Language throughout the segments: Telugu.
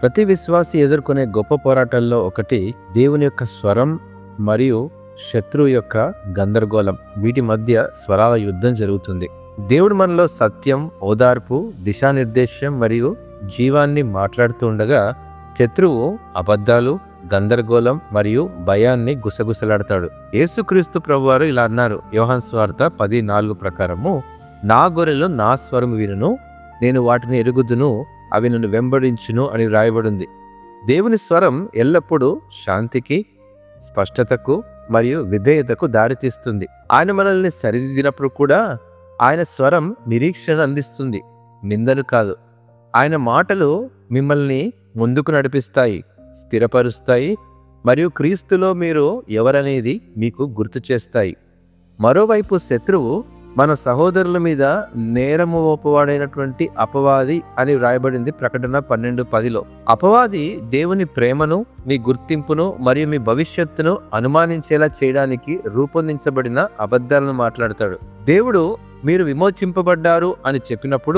ప్రతి విశ్వాసి ఎదుర్కొనే గొప్ప పోరాటాల్లో ఒకటి దేవుని యొక్క స్వరం మరియు శత్రువు యొక్క గందరగోళం వీటి మధ్య స్వరాల యుద్ధం జరుగుతుంది దేవుడు మనలో సత్యం ఓదార్పు దిశానిర్దేశం మరియు జీవాన్ని మాట్లాడుతూ ఉండగా శత్రువు అబద్ధాలు గందరగోళం మరియు భయాన్ని గుసగుసలాడతాడు యేసుక్రీస్తు ప్రభువారు ఇలా అన్నారు యోహాన్ స్వార్త పది నాలుగు ప్రకారము నా గొర్రెలు నా స్వరం వినును నేను వాటిని ఎరుగుదును అవి నన్ను వెంబడించును అని రాయబడింది దేవుని స్వరం ఎల్లప్పుడూ శాంతికి స్పష్టతకు మరియు విధేయతకు దారితీస్తుంది ఆయన మనల్ని సరిదిద్దినప్పుడు కూడా ఆయన స్వరం నిరీక్షణ అందిస్తుంది నిందను కాదు ఆయన మాటలు మిమ్మల్ని ముందుకు నడిపిస్తాయి స్థిరపరుస్తాయి మరియు క్రీస్తులో మీరు ఎవరనేది మీకు గుర్తు చేస్తాయి మరోవైపు శత్రువు మన సహోదరుల మీద నేరము మోపవాడైనటువంటి అపవాది అని వ్రాయబడింది ప్రకటన పన్నెండు పదిలో అపవాది దేవుని ప్రేమను మీ గుర్తింపును మరియు మీ భవిష్యత్తును అనుమానించేలా చేయడానికి రూపొందించబడిన అబద్ధాలను మాట్లాడతాడు దేవుడు మీరు విమోచింపబడ్డారు అని చెప్పినప్పుడు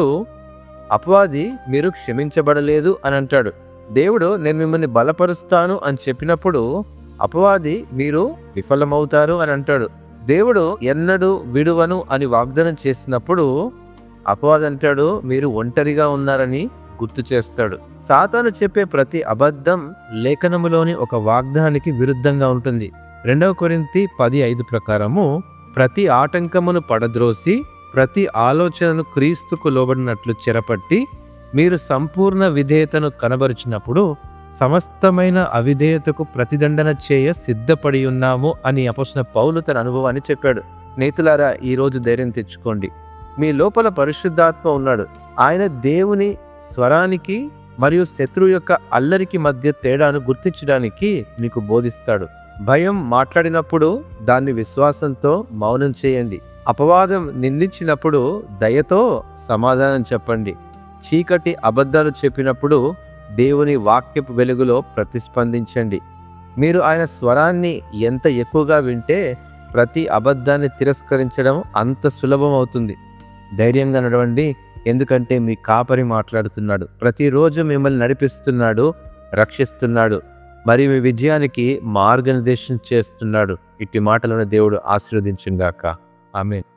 అపవాది మీరు క్షమించబడలేదు అని అంటాడు దేవుడు నేను మిమ్మల్ని బలపరుస్తాను అని చెప్పినప్పుడు అపవాది మీరు విఫలమవుతారు అని అంటాడు దేవుడు ఎన్నడూ విడువను అని వాగ్దానం చేసినప్పుడు అపవాది అంటాడు మీరు ఒంటరిగా ఉన్నారని గుర్తు చేస్తాడు సాతాను చెప్పే ప్రతి అబద్ధం లేఖనములోని ఒక వాగ్దానానికి విరుద్ధంగా ఉంటుంది రెండవ కొరింతి పది ఐదు ప్రకారము ప్రతి ఆటంకమును పడద్రోసి ప్రతి ఆలోచనను క్రీస్తుకు లోబడినట్లు చెరపట్టి మీరు సంపూర్ణ విధేయతను కనబరిచినప్పుడు సమస్తమైన అవిధేయతకు ప్రతిదండన చేయ సిద్ధపడి ఉన్నాము అని అపసిన పౌలు తన అనుభవాన్ని చెప్పాడు నేతులారా ఈరోజు ధైర్యం తెచ్చుకోండి మీ లోపల పరిశుద్ధాత్మ ఉన్నాడు ఆయన దేవుని స్వరానికి మరియు శత్రువు యొక్క అల్లరికి మధ్య తేడాను గుర్తించడానికి మీకు బోధిస్తాడు భయం మాట్లాడినప్పుడు దాన్ని విశ్వాసంతో మౌనం చేయండి అపవాదం నిందించినప్పుడు దయతో సమాధానం చెప్పండి చీకటి అబద్ధాలు చెప్పినప్పుడు దేవుని వాక్యపు వెలుగులో ప్రతిస్పందించండి మీరు ఆయన స్వరాన్ని ఎంత ఎక్కువగా వింటే ప్రతి అబద్ధాన్ని తిరస్కరించడం అంత సులభం అవుతుంది ధైర్యంగా నడవండి ఎందుకంటే మీ కాపరి మాట్లాడుతున్నాడు ప్రతిరోజు మిమ్మల్ని నడిపిస్తున్నాడు రక్షిస్తున్నాడు మరియు మీ విజయానికి మార్గనిర్దేశం చేస్తున్నాడు ఇట్టి మాటలను దేవుడు ఆశీర్వదించుగాక ఆమె